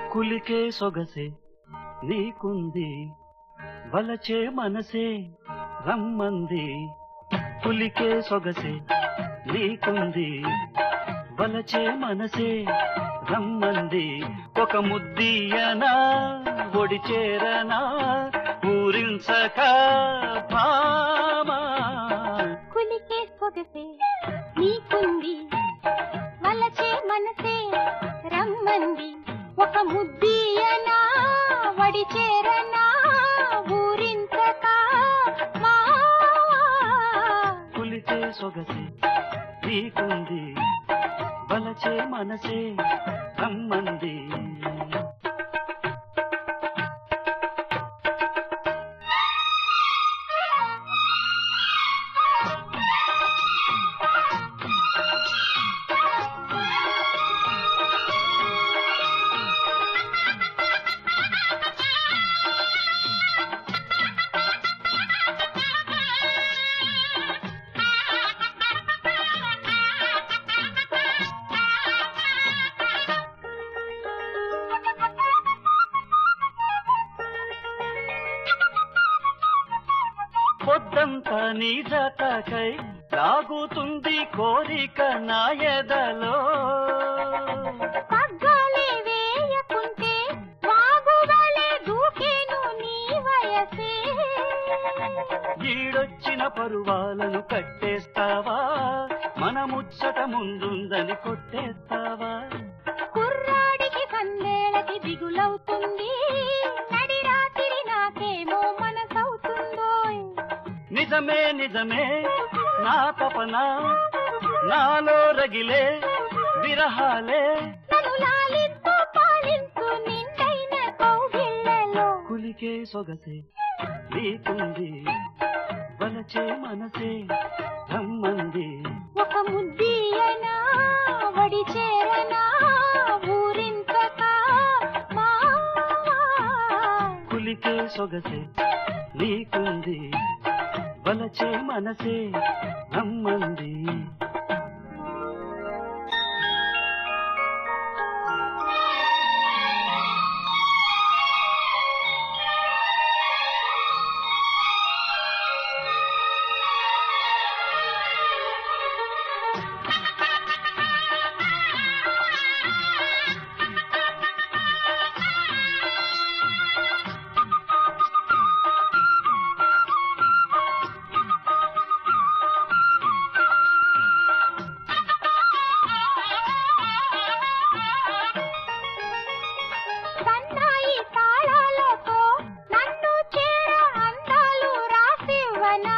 కులికే సొగసే నీకుంది వలచే మనసే రమ్మంది కులికే సొగసే నీకుంది వలచే మనసే రమ్మంది ఒక ముద్దీయనా ఒడి చేరనా ఊరించక భామా కులికే సొగసే నీకుంది వలచే మనసే రమ్మంది ఒక ముద్దీయనా వడి చేరనా ఊరించక మా కులికే సొగసే నీకుంది వలచే మనసే రమ్మంది పొద్దంతా నీ జతకై లాగుతుంది కోరిక నా ఎదలో పగ్గాలే వేయకుంటే వాగువలే దూకేను నీ వయసే ఈడొచ్చిన పరువాలను కట్టేస్తావా మన ముచ్చట ముందుందని కొట్టేస్తావా కుర్రాడికి సందేళకి దిగులవుతుంది నడి రాత్రి నాకేమో మనసవుతుందో నిజమే నిజమే నా తపన నాలో రగిలే విరహాలే నన్ను లాలింపు పాలింపు నిండైన కౌగిళ్ళలో కులికే సొగసే నీకుంది వలచే మనసే రమ్మంది ఒక ముద్దీయనా వడి చేరనా ఊరించక మా కులికే సొగసే నీకుంది వలచే మనసే రమ్మంది సన్నాయి తాళాలతో నన్ను చేర అందాలు రాసివ్వనా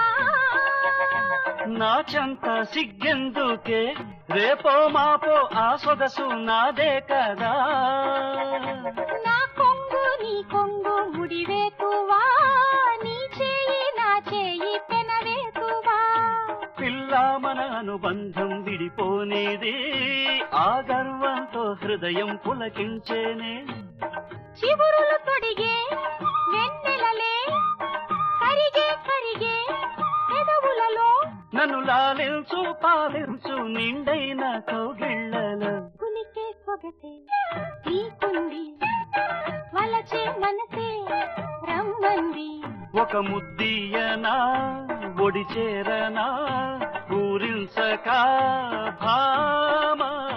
నా చెంత సిగ్గెందుకే రేపో మాపో ఆ సొగసు నాదే కదా నా కొంగు నీ కొంగు ముడివేకువా నీ చేయి నా చేయి పెనవేకువా పిల్ల మన అనుబంధం విడిపోనేది ఆ గర్వంతో హృదయం పులకించేనే చివురులు తొడిగే వెన్నెలలే కరిగే కరిగే పెదవులలో నన్ను లాలించు పాలించు నిండైన కౌగిళ్ళలో కులికే సొగసే నీకుంది వలచే మనసే రమ్మంది ఒక ముద్దీయనా ఒడి చేరనా ఊరించక భామా